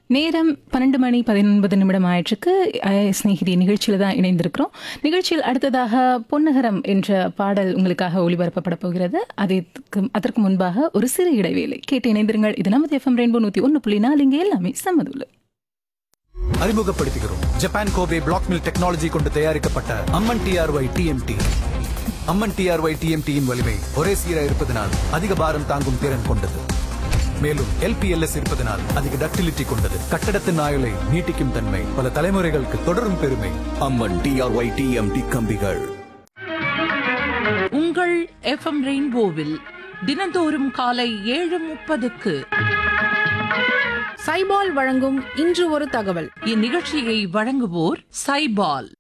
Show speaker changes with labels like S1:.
S1: நேரம் பன்னெண்டு மணி பதினொன்பது நிமிடம் ஆயிற்றுக்கு அஹ், சிநேகிதி நிகழ்ச்சியில தான் இணைந்திருக்கிறோம் நிகழ்ச்சியில் அடுத்ததாக பொன்னகரம் என்ற பாடல் உங்களுக்காக ஒளிபரப்பப்பட போகிறது அதற்கு அதற்கு முன்பாக ஒரு சிறு இடைவேளை கேட்டு இணைந்திருங்கள் இது நமது எஃப்எம் ரெயின்போ நூத்தி ஒன்று புள்ளி நாலு இங்கே எல்லாமே சமதுள்ள
S2: அறிமுகப்படுத்துகிறோம் Japan Kobe black mill technology கொண்டு தயாரிக்கப்பட்ட Amman TRY TMT Amman TRY டிஎம்டியின் வலிமை ஒரே சீரா இருப்பதனால் அதிக பாரம் தாங்கும் திறன் கொண்டது மேலும் எல்பிஎல்எஸ் இருப்பதனால் அதிக டக்டிலிட்டி கொண்டது கட்டடத்தின் ஆயுளை நீட்டிக்கும் தன்மை பல தலைமுறைகளுக்கு தொடரும் பெருமை
S3: அம்மன் டிஆர்ஒய் டிஎம்டி கம்பிகள்
S4: உங்கள் எஃப்எம் ரெயின்போவில் தினந்தோறும் காலை ஏழு முப்பதுக்கு
S5: சைபால் வழங்கும் இன்று ஒரு தகவல்
S4: இந்நிகழ்ச்சியை வழங்குவோர் சைபால்